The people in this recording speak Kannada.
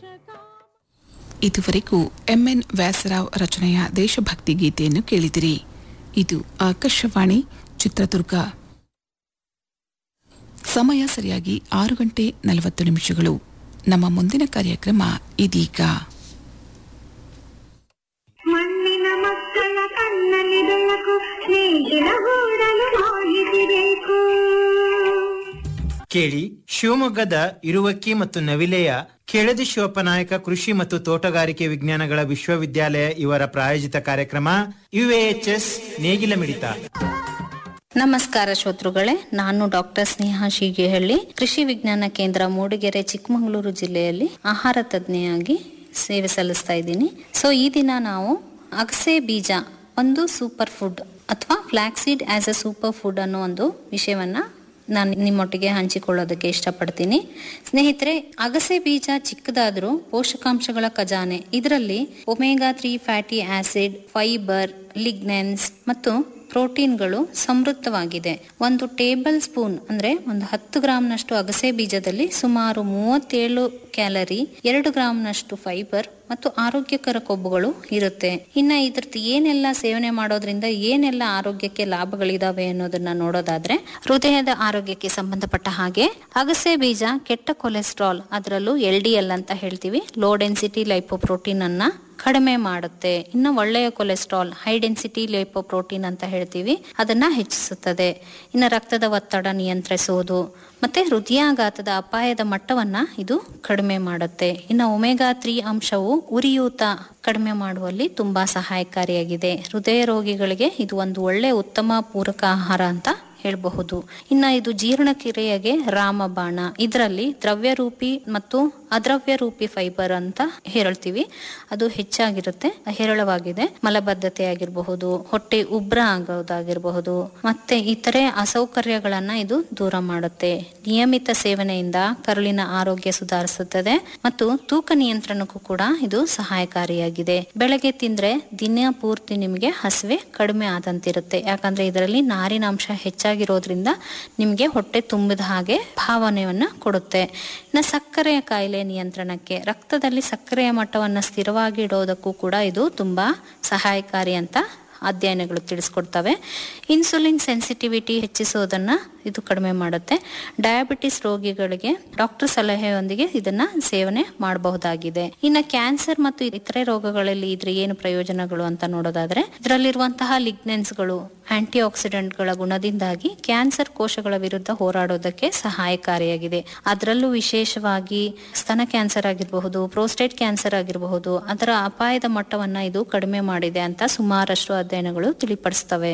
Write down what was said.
ಇದುವರೆಗೂ ಎಂಎನ್ ವ್ಯಾಸರಾವ್ ರಚನೆಯ ದೇಶಭಕ್ತಿ ಗೀತೆಯನ್ನು ಕೇಳಿದಿರಿ ಇದು ಆಕಾಶವಾಣಿ ಚಿತ್ರದುರ್ಗ ಸಮಯ ಸರಿಯಾಗಿ ಆರು ಗಂಟೆ ನಲವತ್ತು ನಿಮಿಷಗಳು ನಮ್ಮ ಮುಂದಿನ ಕಾರ್ಯಕ್ರಮ ಇದೀಗ ಮಣ್ಣಿನ ಮಕ್ಕಳ ಕಣ್ಣಲ್ಲಿ ಬೆಳಕು ಸ್ನೇಹಿತರ ಗೂಡಲು ಮಾಹಿತಿಬೇಕು ಕೇಳಿ ಶಿವಮೊಗ್ಗದ ಇರುವಕ್ಕಿ ಮತ್ತು ನವಿಲೆಯ ಕೆಳದಿ ಶಿವಪ್ಪನಾಯಕ ಕೃಷಿ ಮತ್ತು ತೋಟಗಾರಿಕೆ ವಿಜ್ಞಾನಗಳ ವಿಶ್ವವಿದ್ಯಾಲಯ ಇವರ ಪ್ರಾಯೋಜಿತ ಕಾರ್ಯಕ್ರಮ ಯುಎಎಚ್ಎಸ್ ನೇಗಿಲ ಮಿಡಿತ ನಮಸ್ಕಾರ ಶ್ರೋತೃಗಳೇ ನಾನು ಡಾಕ್ಟರ್ ಸ್ನೇಹಾ ಶೀಗೇಹಳ್ಳಿ ಕೃಷಿ ವಿಜ್ಞಾನ ಕೇಂದ್ರ ಮೂಡಿಗೆರೆ ಚಿಕ್ಕಮಗಳೂರು ಜಿಲ್ಲೆಯಲ್ಲಿ ಆಹಾರ ತಜ್ಞೆಯಾಗಿ ಸೇವೆ ಸಲ್ಲಿಸ್ತಾ ಇದ್ದೀನಿ ಸೊ ಈ ದಿನ ನಾವು ಅಗಸೆ ಬೀಜ ಒಂದು ಸೂಪರ್ ಫುಡ್ ಅಥವಾ flaxseed as a super food ಅನ್ನೋ ಒಂದು ವಿಷಯವನ್ನ ನಾನು ನಿಮ್ಮೊಟ್ಟಿಗೆ ಹಂಚಿಕೊಳ್ಳೋದಕ್ಕೆ ಇಷ್ಟಪಡ್ತೀನಿ ಸ್ನೇಹಿತರೆ ಅಗಸೆ ಬೀಜ ಚಿಕ್ಕದಾದರೂ ಪೋಷಕಾಂಶಗಳ ಖಜಾನೆ ಇದರಲ್ಲಿ omega three fatty acid fibre lignans ಮತ್ತು ಪ್ರೋಟೀನ್ಗಳು ಸಮೃದ್ಧವಾಗಿದೆ ಒಂದು ಟೇಬಲ್ ಸ್ಪೂನ್ ಅಂದ್ರೆ ಒಂದು ಹತ್ತು ಗ್ರಾಂನಷ್ಟು ಅಗಸೆ ಬೀಜದಲ್ಲಿ ಸುಮಾರು ಮೂವತ್ತೇಳು ಕ್ಯಾಲರಿ ಎರಡು ಗ್ರಾಂನಷ್ಟು ಫೈಬರ್ ಮತ್ತು ಆರೋಗ್ಯಕರ ಕೊಬ್ಬುಗಳು ಇರುತ್ತೆ ಇನ್ನ ಇದ್ರದ್ದು ಏನೆಲ್ಲ ಸೇವನೆ ಮಾಡೋದ್ರಿಂದ ಏನೆಲ್ಲ ಆರೋಗ್ಯಕ್ಕೆ ಲಾಭಗಳಿದಾವೆ ಅನ್ನೋದನ್ನ ನೋಡೋದಾದ್ರೆ ಹೃದಯದ ಆರೋಗ್ಯಕ್ಕೆ ಸಂಬಂಧಪಟ್ಟ ಹಾಗೆ ಅಗಸೆ ಬೀಜ ಕೆಟ್ಟ ಕೊಲೆಸ್ಟ್ರಾಲ್ ಅದರಲ್ಲೂ ಎಲ್ ಡಿ ಎಲ್ ಅಂತ ಹೇಳ್ತೀವಿ ಲೋ ಡೆನ್ಸಿಟಿ ಲೈಪೋಪ್ರೋಟೀನ್ ಅನ್ನ ಕಡಿಮೆ ಮಾಡುತ್ತೆ ಇನ್ನು ಒಳ್ಳೆಯ ಕೊಲೆಸ್ಟ್ರಾಲ್ ಹೈ ಡೆನ್ಸಿಟಿ ಲೈಪೋಪ್ರೋಟೀನ್ ಅಂತ ಹೇಳ್ತೀವಿ ಅದನ್ನ ಹೆಚ್ಚಿಸುತ್ತದೆ ಇನ್ನು ರಕ್ತದ ಒತ್ತಡ ನಿಯಂತ್ರಿಸುವುದು ಮತ್ತೆ ಹೃದಯಾಘಾತದ ಅಪಾಯದ ಮಟ್ಟವನ್ನ ಇದು ಕಡಿಮೆ ಮಾಡುತ್ತೆ ಇನ್ನು ಒಮೆಗಾ ತ್ರೀ ಅಂಶವು ಉರಿಯೂತ ಕಡಿಮೆ ಮಾಡುವಲ್ಲಿ ತುಂಬಾ ಸಹಾಯಕಾರಿಯಾಗಿದೆ ಹೃದಯ ರೋಗಿಗಳಿಗೆ ಇದು ಒಂದು ಒಳ್ಳೆ ಉತ್ತಮ ಪೂರಕ ಆಹಾರ ಅಂತ ಹೇಳಬಹುದು ಇನ್ನ ಇದು ಜೀರ್ಣಕ್ರಿಯೆಗೆ ರಾಮಬಾಣ ಇದರಲ್ಲಿ ದ್ರವ್ಯರೂಪಿ ಮತ್ತು ಅದ್ರವ್ಯ ರೂಪಿ ಫೈಬರ್ ಅಂತ ಹೇಳ್ತೀವಿ ಅದು ಹೆಚ್ಚಾಗಿರುತ್ತೆ ಹೇರಳವಾಗಿದೆ ಮಲಬದ್ಧತೆ ಆಗಿರಬಹುದು ಹೊಟ್ಟೆ ಉಬ್ರ ಆಗೋದಾಗಿರಬಹುದು ಮತ್ತೆ ಇತರೆ ಅಸೌಕರ್ಯಗಳನ್ನ ಇದು ದೂರ ಮಾಡುತ್ತೆ ನಿಯಮಿತ ಸೇವನೆಯಿಂದ ಕರುಳಿನ ಆರೋಗ್ಯ ಸುಧಾರಿಸುತ್ತದೆ ಮತ್ತು ತೂಕ ನಿಯಂತ್ರಣಕ್ಕೂ ಕೂಡ ಇದು ಸಹಾಯಕಾರಿಯಾಗಿದೆ ಬೆಳಗ್ಗೆ ತಿಂದ್ರೆ ದಿನ ಪೂರ್ತಿ ನಿಮಗೆ ಹಸಿವೆ ಕಡಿಮೆ ಆದಂತಿರುತ್ತೆ ಯಾಕಂದ್ರೆ ಇದರಲ್ಲಿ ನಾರಿನಾಂಶ ಹೆಚ್ಚಾಗಿರೋದ್ರಿಂದ ನಿಮಗೆ ಹೊಟ್ಟೆ ತುಂಬಿದ ಹಾಗೆ ಭಾವನೆಯನ್ನ ಕೊಡುತ್ತೆ ಇನ್ನು ಸಕ್ಕರೆಯ ಕಾಯಿಲೆ ನಿಯಂತ್ರಣಕ್ಕೆ ರಕ್ತದಲ್ಲಿ ಸಕ್ಕರೆಯ ಮಟ್ಟವನ್ನು ಸ್ಥಿರವಾಗಿ ಇಡೋದಕ್ಕೂ ಕೂಡ ಇದು ತುಂಬಾ ಸಹಾಯಕಾರಿ ಅಂತ ಅಧ್ಯಯನಗಳು ತಿಳಿಸ್ಕೊಡ್ತವೆ ಇನ್ಸುಲಿನ್ ಸೆನ್ಸಿಟಿವಿಟಿ ಹೆಚ್ಚಿಸೋದನ್ನ ಇದು ಕಡಿಮೆ ಮಾಡುತ್ತೆ ಡಯಾಬಿಟಿಸ್ ರೋಗಿಗಳಿಗೆ ಡಾಕ್ಟರ್ ಸಲಹೆಯೊಂದಿಗೆ ಇದನ್ನ ಸೇವನೆ ಮಾಡಬಹುದಾಗಿದೆ ಇನ್ನು ಕ್ಯಾನ್ಸರ್ ಮತ್ತು ಇತರೆ ರೋಗಗಳಲ್ಲಿ ಇದ್ರ ಏನು ಪ್ರಯೋಜನಗಳು ಅಂತ ನೋಡೋದಾದ್ರೆ ಇದರಲ್ಲಿರುವಂತಹ ಲಿಗ್ನೆನ್ಸ್ಗಳು ಆಂಟಿ ಆಕ್ಸಿಡೆಂಟ್ಗಳ ಗುಣದಿಂದಾಗಿ ಕ್ಯಾನ್ಸರ್ ಕೋಶಗಳ ವಿರುದ್ಧ ಹೋರಾಡೋದಕ್ಕೆ ಸಹಾಯಕಾರಿಯಾಗಿದೆ ಅದರಲ್ಲೂ ವಿಶೇಷವಾಗಿ ಸ್ತನ ಕ್ಯಾನ್ಸರ್ ಆಗಿರಬಹುದು ಪ್ರೋಸ್ಟೇಟ್ ಕ್ಯಾನ್ಸರ್ ಆಗಿರಬಹುದು ಅದರ ಅಪಾಯದ ಮಟ್ಟವನ್ನ ಇದು ಕಡಿಮೆ ಮಾಡಿದೆ ಅಂತ ಸುಮಾರಷ್ಟು ಅಧ್ಯಯನಗಳು ತಿಳಿಪಡಿಸ್ತವೆ